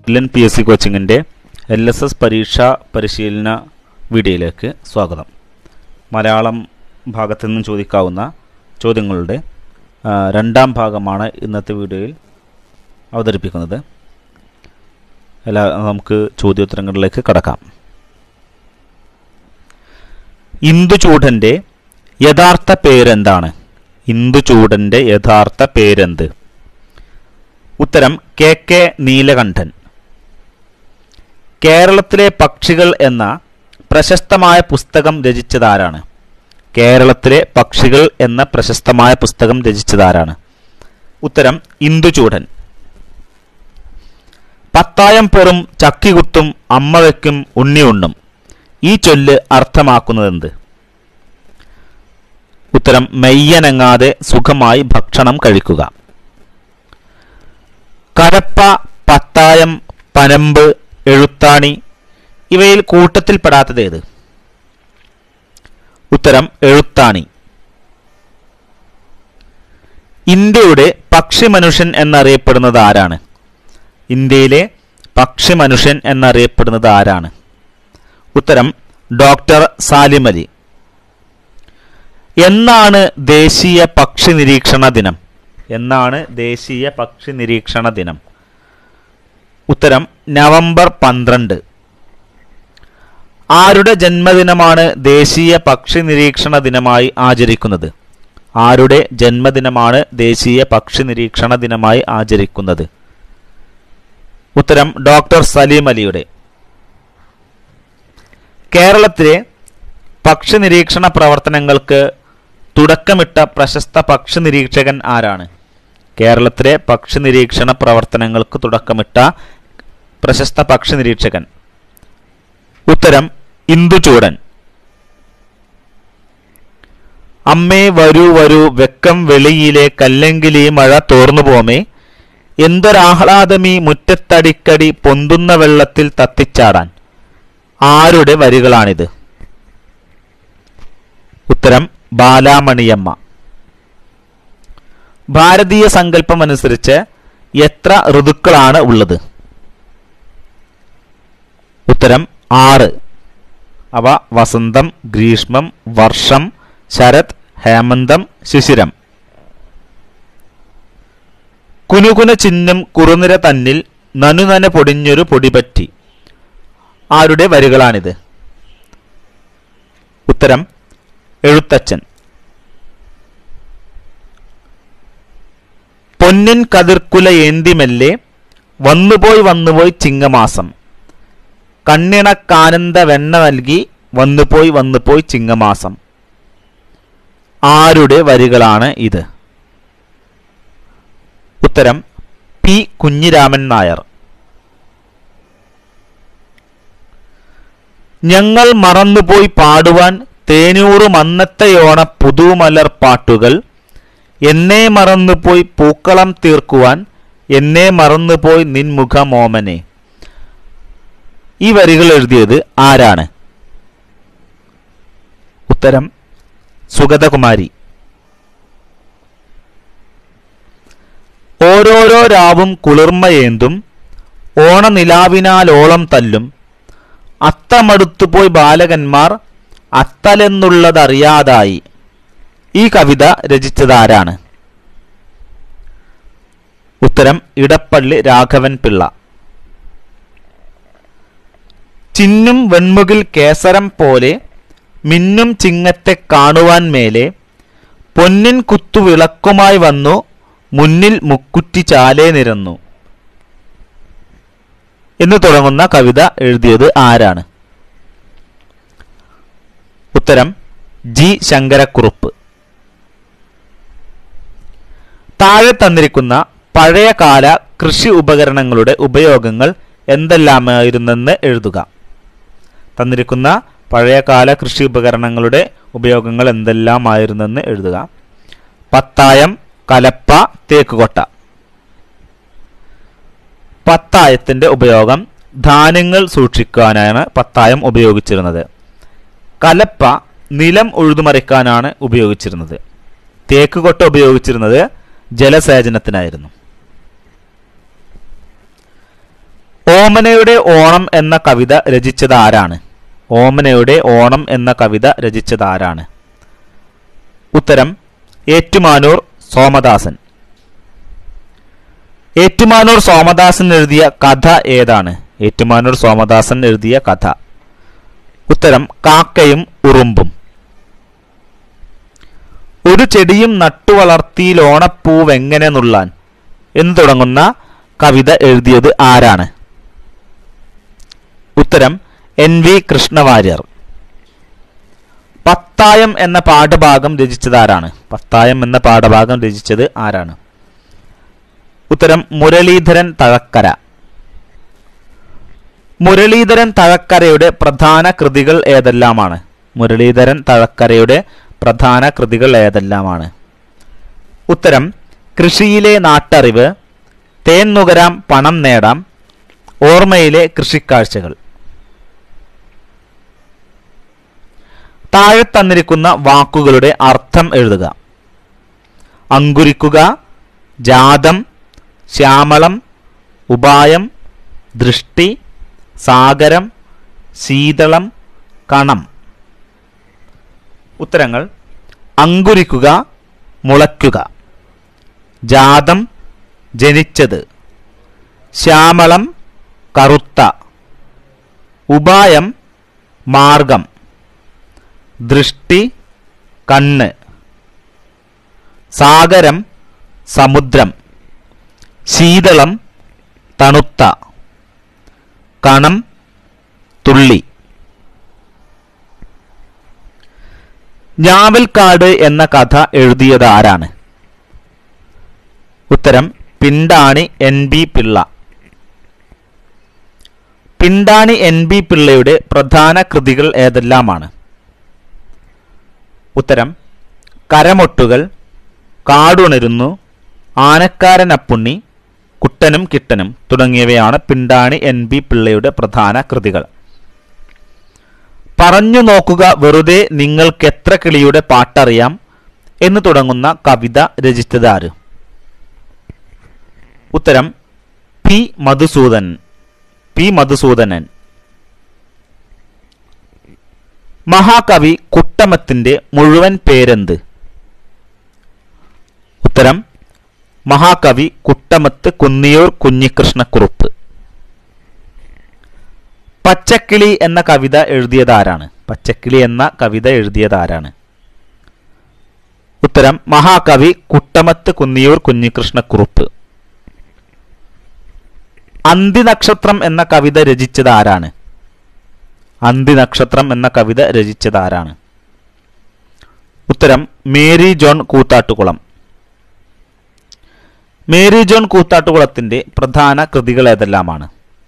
L P S C കോച്ചിങ്ങിൻ്റെ L S S പരീക്ഷാ പരിശീലന വീഡിയോയിലേക്ക് സ്വാഗതം മലയാളം ഭാഗത്തു നിന്നും ചോദിക്കാവുന്ന ചോദ്യങ്ങളുടെ ആ, രണ്ടാം ഭാഗമാണ് ഇന്നത്തെ വീഡിയോയിൽ അവതരിപ്പിക്കുന്നത് എല്ലാ നമുക്ക് ചോദ്യോത്തരങ്ങളിലേക്ക് കടക്കാം ഇന്ദുചൂടൻ്റെ യഥാർത്ഥ പേരെന്താണ് ഇന്ദുചൂടൻ്റെ യഥാർത്ഥ പേരെന്ത് ഉത്തരം കെ കെ നീലകണ്ഠൻ കേരളത്തിലെ പക്ഷികൾ എന്ന പ്രശസ്തമായ പുസ്തകം രചിച്ചതാരാണ് കേരളത്തിലെ പക്ഷികൾ എന്ന പ്രശസ്തമായ പുസ്തകം രചിച്ചതാരാണ് ഉത്തരം ഇന്ദുചൂടൻ പത്തായം പെറും ചക്കികുത്തും അമ്മ വയ്ക്കും ഉണ്ണി ഉണ്ണും ഈ ചൊല്ല് അർത്ഥമാക്കുന്നതെന്ത് ഉത്തരം മെയ്യനങ്ങാതെ സുഖമായി ഭക്ഷണം കഴിക്കുക കരപ്പ പത്തായം പനമ്പ് എഴുത്താണി ഇവയിൽ കൂട്ടത്തിൽപ്പെടാത്തത് ഏത് ഉത്തരം എഴുത്താണി ഇന്ത്യയുടെ പക്ഷി മനുഷ്യൻ എന്നറിയപ്പെടുന്നത് ആരാണ് ഇന്ത്യയിലെ പക്ഷി മനുഷ്യൻ എന്നറിയപ്പെടുന്നത് ആരാണ് ഉത്തരം ഡോക്ടർ സാലിം അലി എന്നാണ് ദേശീയ പക്ഷി നിരീക്ഷണ ദിനം എന്നാണ് ദേശീയ പക്ഷി നിരീക്ഷണ ദിനം ഉത്തരം നവംബർ പന്ത്രണ്ട് ആരുടെ ജന്മദിനമാണ് ദേശീയ പക്ഷി നിരീക്ഷണ ദിനമായി ആചരിക്കുന്നത് ആരുടെ ജന്മദിനമാണ് ദേശീയ പക്ഷി നിരീക്ഷണ ദിനമായി ആചരിക്കുന്നത് ഉത്തരം ഡോക്ടർ സലീം അലിയുടെ കേരളത്തിലെ പക്ഷി നിരീക്ഷണ പ്രവർത്തനങ്ങൾക്ക് തുടക്കമിട്ട പ്രശസ്ത പക്ഷി നിരീക്ഷകൻ ആരാണ് കേരളത്തിലെ പക്ഷി നിരീക്ഷണ പ്രവർത്തനങ്ങൾക്ക് തുടക്കമിട്ട പ്രശസ്ത പക്ഷി നിരീക്ഷകൻ ഉത്തരം ഇന്ദുചൂടൻ അമ്മേ വരൂ വരൂ വെക്കം വെളിയിലെ കല്ലെങ്കിലി മഴ തോർന്നു പോമേ എന്തൊരാഹ്ലാദമീ മുറ്റത്തടിക്കടി പൊന്തുന്ന വെള്ളത്തിൽ തത്തിച്ചാടാൻ ആരുടെ വരികളാണിത് ഉത്തരം ബാലാമണിയമ്മ ഭാരതീയ സങ്കല്പം അനുസരിച്ച് എത്ര ഋതുക്കളാണ് ഉള്ളത് ഉത്തരം ആറ് അവ വസന്തം ഗ്രീഷ്മം വർഷം ശരത് ഹേമന്തം ശിശിരം കുനുകുന ചിഹ്നം കുറുനിര തന്നിൽ നനുനന പൊടിഞ്ഞൊരു പൊടിപറ്റി ആരുടെ വരികളാണിത് ഉത്തരം എഴുത്തച്ഛൻ പൊന്നിൻ കതിർക്കുല ഏന്തിമെല്ലെ വന്നുപോയി വന്നുപോയി ചിങ്ങമാസം കണ്ണിണക്കാനന്ദ വെണ്ണ നൽകി വന്നുപോയി വന്നുപോയി ചിങ്ങമാസം ആരുടെ വരികളാണ് ഇത് ഉത്തരം പി കുഞ്ഞിരാമൻ നായർ ഞങ്ങൾ മറന്നുപോയി പാടുവാൻ തേനൂറ് മന്നത്തെയോണ പുതുമലർ പാട്ടുകൾ എന്നെ മറന്നുപോയി പൂക്കളം തീർക്കുവാൻ എന്നെ മറന്നുപോയി നിൻമുഖമോമനെ ഈ വരികൾ എഴുതിയത് ആരാണ് ഉത്തരം സുഗതകുമാരി ഓരോരോ രാവും കുളിർമയേന്തും ഓണനിലാവിനാലോളം തല്ലും അത്തമടുത്തുപോയി ബാലകന്മാർ അത്തലെന്നുള്ളതറിയാതായി ഈ കവിത രചിച്ചതാരാണ് ഉത്തരം ഇടപ്പള്ളി രാഘവൻ പിള്ള ചിന്നും വെൺമുകിൽ കേസരം പോലെ മിന്നും ചിങ്ങത്തെ കാണുവാൻ മേലെ പൊന്നിൻ കുത്തു വിളക്കുമായി വന്നു മുന്നിൽ മുക്കുറ്റി ചാലേ നിരന്നു എന്ന് തുടങ്ങുന്ന കവിത എഴുതിയത് ആരാണ് ഉത്തരം ജി ശങ്കരക്കുറുപ്പ് താഴെ തന്നിരിക്കുന്ന പഴയകാല കൃഷി ഉപകരണങ്ങളുടെ ഉപയോഗങ്ങൾ എന്തെല്ലാമായിരുന്നെന്ന് എഴുതുക തന്നിരിക്കുന്ന പഴയകാല കൃഷി ഉപകരണങ്ങളുടെ ഉപയോഗങ്ങൾ എന്തെല്ലാമായിരുന്നെന്ന് എഴുതുക പത്തായം കലപ്പ തേക്കുകൊട്ട പത്തായത്തിന്റെ ഉപയോഗം ധാന്യങ്ങൾ സൂക്ഷിക്കാനാണ് പത്തായം ഉപയോഗിച്ചിരുന്നത് കലപ്പ നിലം ഉഴുതുമറിക്കാനാണ് ഉപയോഗിച്ചിരുന്നത് തേക്കുകൊട്ട ഉപയോഗിച്ചിരുന്നത് ജലസേചനത്തിനായിരുന്നു ഓമനയുടെ ഓണം എന്ന കവിത രചിച്ചത് ആരാണ് ഓമനയുടെ ഓണം എന്ന കവിത രചിച്ചത് ആരാണ് ഉത്തരം ഏറ്റുമാനൂർ സോമദാസൻ ഏറ്റുമാനൂർ സോമദാസൻ എഴുതിയ കഥ ഏതാണ് ഏറ്റുമാനൂർ സോമദാസൻ എഴുതിയ കഥ ഉത്തരം കാക്കയും ഉറുമ്പും ഒരു ചെടിയും നട്ടുവളർത്തിയിൽ ഓണപ്പൂവെങ്ങനെ നുള്ളാൻ എന്ന് തുടങ്ങുന്ന കവിത എഴുതിയത് ആരാണ് ഉത്തരം എൻ വി കൃഷ്ണവാര്യർ പത്തായം എന്ന പാഠഭാഗം രചിച്ചത് ആരാണ് പത്തായം എന്ന പാഠഭാഗം രചിച്ചത് ആരാണ് ഉത്തരം മുരളീധരൻ തഴക്കര മുരളീധരൻ തഴക്കരയുടെ പ്രധാന കൃതികൾ ഏതെല്ലാമാണ് മുരളീധരൻ തഴക്കരയുടെ പ്രധാന കൃതികൾ ഏതെല്ലാമാണ് ഉത്തരം കൃഷിയിലെ നാട്ടറിവ് തേൻ നുകരാം പണം നേടാം ഓർമ്മയിലെ കൃഷിക്കാഴ്ചകൾ താഴെ തന്നിരിക്കുന്ന വാക്കുകളുടെ അർത്ഥം എഴുതുക അങ്കുരിക്കുക ജാതം ശ്യാമളം ഉപായം ദൃഷ്ടി സാഗരം ശീതളം കണം ഉത്തരങ്ങൾ അങ്കുരിക്കുക മുളയ്ക്കുക ജാതം ജനിച്ചത് ശ്യാമളം കറുത്ത ഉപായം മാർഗം ദൃഷ്ടി കണ്ണ് സാഗരം സമുദ്രം ശീതളം തണുത്ത കണം തുള്ളി ഞാവൽക്കാട് എന്ന കഥ എഴുതിയത് ആരാണ് ഉത്തരം Pindani N B Pillai Pindani N B പിള്ളയുടെ പ്രധാന കൃതികൾ ഏതെല്ലാമാണ് ഉത്തരം കരമൊട്ടുകൾ കാടുണരുന്നു ആനക്കാരനപ്പുണ്ണി കുട്ടനും കിട്ടനും തുടങ്ങിയവയാണ് പിണ്ടാണി എൻ ബി പിള്ളയുടെ പ്രധാന കൃതികൾ പറഞ്ഞു നോക്കുക വെറുതെ നിങ്ങൾക്കെത്ര കിളിയുടെ പാട്ടറിയാം എന്ന് തുടങ്ങുന്ന കവിത രചിച്ചത് ആര് ഉത്തരം പി മധുസൂദൻ പി മധുസൂദനൻ മഹാകവി കുട്ടമത്തിന്റെ മുഴുവൻ പേരെന്ത് ഉത്തരം മഹാകവി കുട്ടമത്ത് കുന്നിയൂർ കുഞ്ഞികൃഷ്ണക്കുറുപ്പ് പച്ചക്കിളി എന്ന കവിത എഴുതിയതാരാണ് പച്ചക്കിളി എന്ന കവിത എഴുതിയതാരാണ് ഉത്തരം മഹാകവി കുട്ടമത്ത് കുന്നിയൂർ കുഞ്ഞികൃഷ്ണക്കുറുപ്പ് അന്തിനക്ഷത്രം എന്ന കവിത രചിച്ചത് ആരാണ് അന്തിനക്ഷത്രം എന്ന കവിത രചിച്ചത് ആരാണ് ഉത്തരം മേരി ജോൺ കൂത്താട്ടുകുളം മേരി ജോൺ കൂത്താട്ടുകുളത്തിന്റെ പ്രധാന കൃതികൾ ഏതെല്ലാമാണ്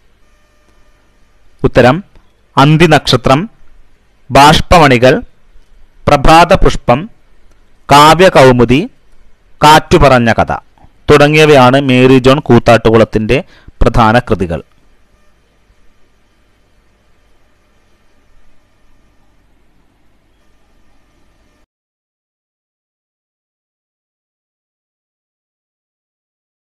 ഉത്തരം അന്തിനക്ഷത്രം ബാഷ്പമണികൾ പ്രഭാത പുഷ്പം കാവ്യകൗമുദി കാറ്റു പറഞ്ഞ കഥ തുടങ്ങിയവയാണ് മേരി ജോൺ കൂത്താട്ടുകുളത്തിന്റെ പ്രധാന കൃതികൾ